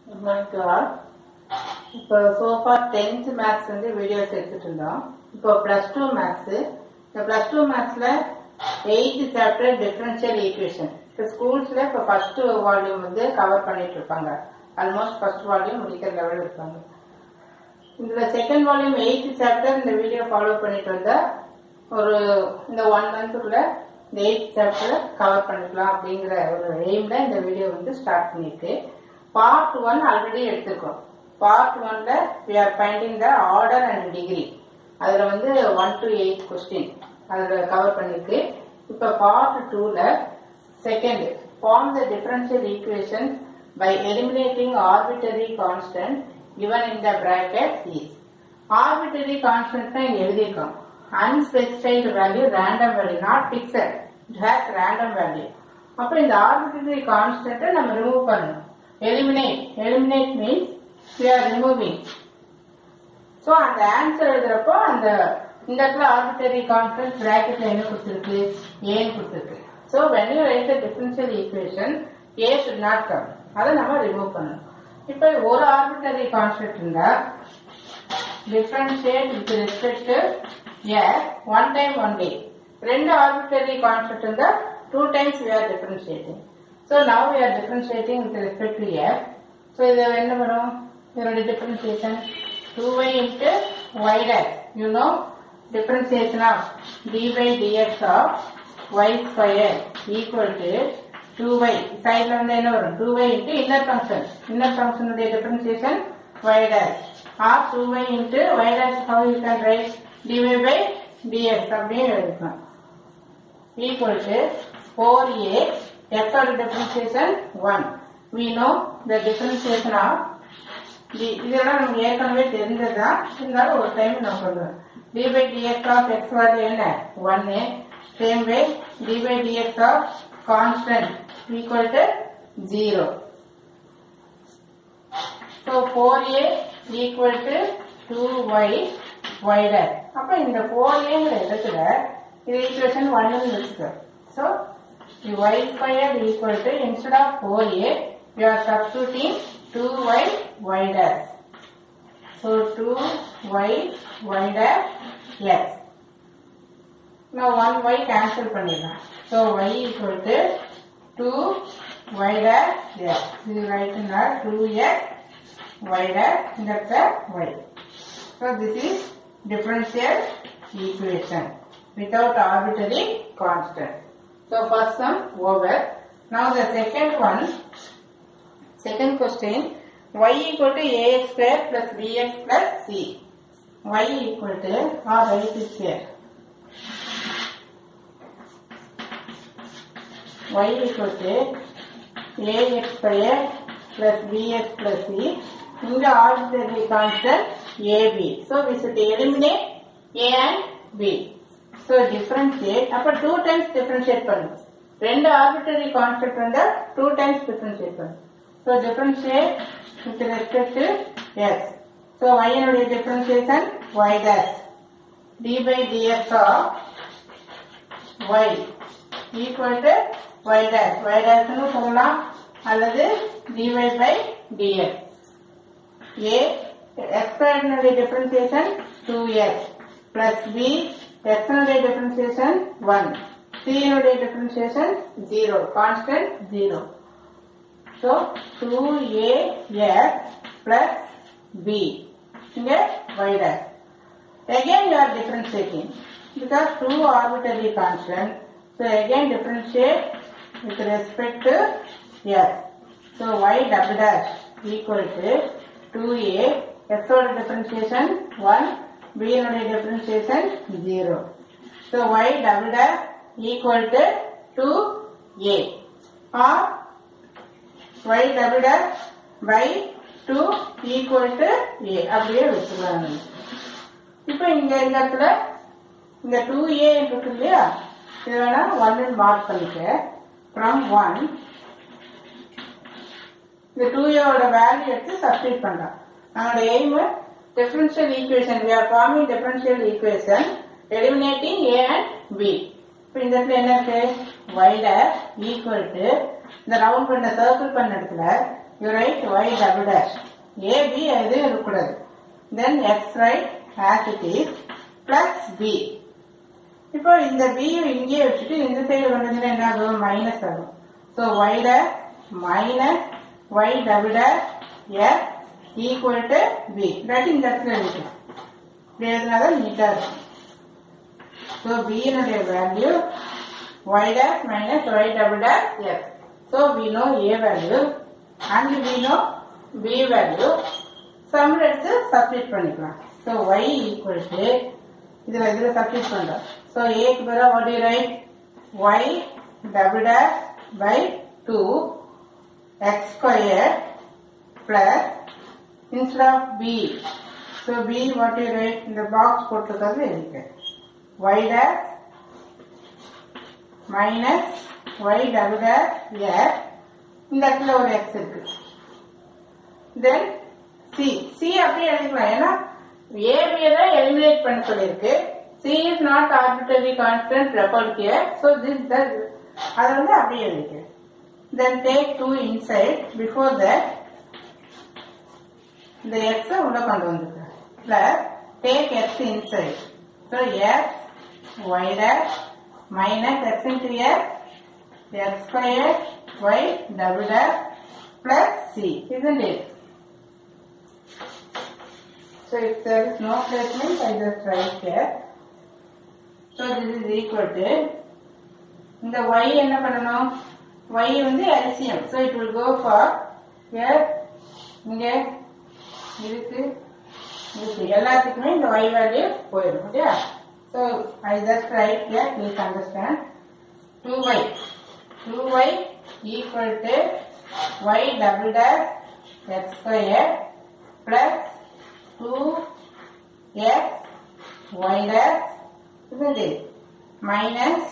Good morning to all இப்போ so far tenth maths வந்து videos எடுத்துட்டு இருந்தோம் இப்போ பிளஸ் டூ மேத்ஸ் இந்த பிளஸ் டூ மேத்ஸ்ல எயித் சாப்டர் டிஃபரன்ஷியல் ஈக்குவேஷன் இப்போ ஸ்கூல்ஸ்ல இப்போ ஃபர்ஸ்ட் வால்யூம் வந்து கவர் பண்ணிட்டு இருப்பாங்க ஆல்மோஸ்ட் ஃபர்ஸ்ட் வால்யூம் முடிக்கிற லெவல் இருப்பாங்க இதுல செகண்ட் வால்யூம் எயித் சாப்டர் இந்த வீடியோ ஃபாலோ பண்ணிட்டு வந்தா ஒரு இந்த ஒன் மந்த்துக்குள்ள இந்த எயித் சாப்டர் கவர் பண்ணிக்கலாம் அப்படிங்கிற ஒரு எய்ம்ல இந்த வீடியோ வந்து ஸ்டார்ட் பண்ணிருக்கு பார்ட் ஒன் ஆல்ரெடி எடுத்துருக்கோம் பார்ட் ஒன்ல we are finding the order and degree அதுல வந்து ஒன் டு எயிட் கொஸ்டின் அதுல கவர் பண்ணிருக்கு இப்ப பார்ட் டூல second form the differential equation by eliminating arbitrary constant given in the bracket is arbitrary constant தான் இங்க எழுதியிருக்கோம் unspecified value random value not fixed it has random value அப்ப இந்த arbitrary constant நம்ம ரிமூவ் பண்ணணும் eliminate eliminate means we are removing so அந்த answer எழுதுறப்போ அந்த இந்த இடத்துல ஆர்பிட்டரி கான்ஸ்டன்ட் பிராக்கெட்ல என்ன கொடுத்திருக்கு ஏன்னு கொடுத்திருக்கு so when you write the differential equation a should not come அதை நம்ம ரிமூவ் பண்ணணும் இப்ப ஒரு ஆர்பிட்டரி கான்ஸ்டன்ட் இருந்தா differentiate with respect to s one time only ரெண்டு ஆர்பிட்டரி கான்ஸ்டன்ட் இருந்தா two times we are differentiating so now we are differentiating with respect to s so இது என்ன வரும் இதனுடைய differentiation 2y into y dash you know differentiation of d by dx of y square equal to 2y சைடுல வந்து என்ன வரும் 2y into inner function inner function உடைய differentiation y dash or 2y into y dash how you can write dy by dx அப்படியே எழுதலாம் equal to 4a x ஓட differentiation 1 we know the differentiation of the- இதெல்லாம் நமக்கு ஏற்கனவே தெரிஞ்சதுதான் இருந்தாலும் ஒரு time நான் சொல்றேன் d by dx of x value என்ன 1 same way d by dx of constant equal to 0 so 4a equal to 2y y dash அப்ப இந்த 4aங்கிற இடத்துல இது ஈக்குவேஷன் 1 னு வச்சுக்க so y squared equal to instead of 4a you are substituting 2y y dash so 2y y dash x now 1y cancel பண்ணிடலாம் so y equal to 2y dash x இது right now 2x y dash இந்த இடத்துல y so this is differential equation without arbitrary constant so first one over now the second one second question y equal to ax square plus bx plus c y equal to or write it here y equal to ax square plus bx plus c இந்த arbitrary constant ab so we should eliminate a and b so differentiate அப்ப two times differentiate பண்ணுங்க ரெண்டு arbitrary constant வந்தா two times differentiate பண்ணுங்க so differentiate with respect to x so y னுடைய differentiation y dash d by dx of y equal to y dash y dash னு சொல்லலாம் அல்லது dy by dx a x னுடைய differentiation 2x plus b x னுடைய differentiation 1 c னுடைய differentiation 0 constant 0 so 2ax plus b இங்க y dash again you are differentiating because two arbitrary constant so again differentiate with respect to s so y double dash equal to 2a x ஓட differentiation 1 b னுடைய differentiation 0 so y double dash equal to 2a or y double dash by 2 equal to a அப்படியே வச்சுக்கலாம் இப்போ இங்க இந்த இடத்துல இந்த 2a இருக்கு இல்லையா இது வேணா 1 மார்க் பண்ணிக்க from 1 இந்த 2a ஓட வேல்யூ எடுத்து சப்ஸ்டிட் பண்றோம் நம்மளோட aim differential equation we are forming differential equation eliminating a and b இப்போ இந்த இடத்துல என்ன இருக்கு y dash equal to இந்த ரவுண்ட் பண்ண சர்க்கிள் பண்ண இடத்துல you write y double dash a b எதுவும் இருக்கக்கூடாது then x write as it is plus b இப்போ இந்த பி இங்கே வச்சுட்டு இந்த சைடு வந்ததுன்னா என்ன ஆகும் மைனஸ் ஆகும் so y dash minus y double dash x equal to b இல்லாட்டி இந்த இடத்துல எழுதிக்கலாம் இப்படி எழுதினாதான் நீட்டா இருக்கும் ஸோ பியினுடைய value y dash minus y double dash x. So we know a value and we know b value. Sum எடுத்து substitute பண்ணிக்கலாம். So y equal to இதுல இதுல substitute பண்றோம். So a க்கு பதிலா what do you write? y double dash by 2 x square plus instead of b. So b what do you write? இந்த box போட்டிருக்கிறது இருக்கு. y dash minus y double x இந்த இடத்துல ஒரு எக்ஸ் இருக்கு தென் சி சி அப்படியே எழுதிக்கலாம் ஏன்னா ஏபியை தான் எலிமினேட் பண்ண சொல்லியிருக்கு c is not arbitrary constant referred here so this the அதை வந்து அப்படியே எழுதிக்கு then take two inside before that இந்த எக்ஸை உள்ள கொண்டு வந்துருக்கு plus take x inside so x y dash minus x into x, x squared y double dash plus c, isn't it? So if there is no placement, I just write here. So this is equal to இந்த y என்ன பண்ணணும் y வந்து LCM so it will go for here இங்க இருக்கு இருக்கு எல்லாத்துக்குமே இந்த y value போயிடும் okay So I just write here, please understand. 2y. 2y equal to y double dash x square plus 2x y dash isn't it? Minus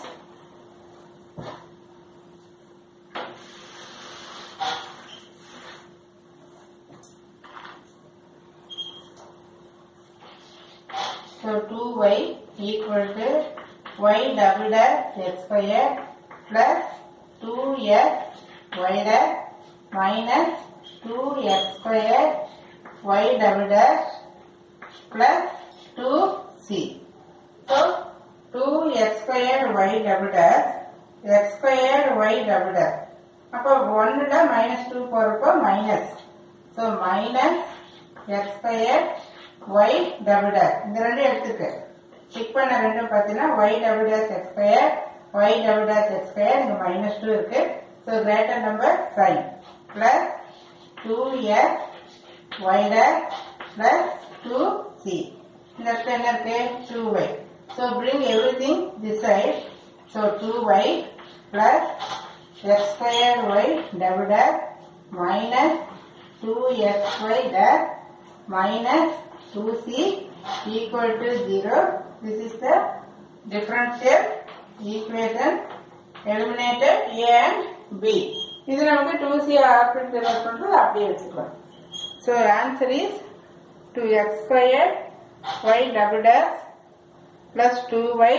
So 2y equal to y double dash x square plus 2x y dash minus 2x square y double dash plus 2c. So 2x square y double dash x square y double dash. அப்போ ஒன்னுல minus two போறப்போ minus so minus x square y double dash இந்த ரெண்டும் எடுத்துருக்கு check பண்ண ரெண்டும் பார்த்தீங்கன்னா y double dash x square y double dash x square இங்க மைனஸ் டூ இருக்கு so greater number sign plus two x y dash plus two c இந்த இடத்துல என்ன இருக்கு two y so bring everything this side so two y plus x square y double dash minus two x y dash minus 2c equal to 0. This is the differential equation eliminated a and b. இது நமக்கு 2c orbiter பண்றது அப்படியே வச்சுக்கலாம் so answer is two x square y double dash plus two y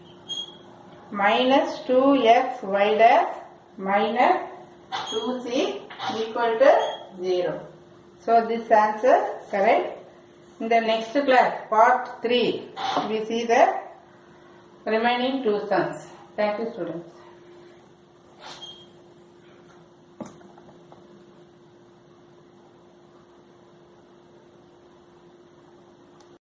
minus two x y dash minus two c equal to zero So this answer correct. In the next class, part 3, we see the remaining two sums. Thank you students.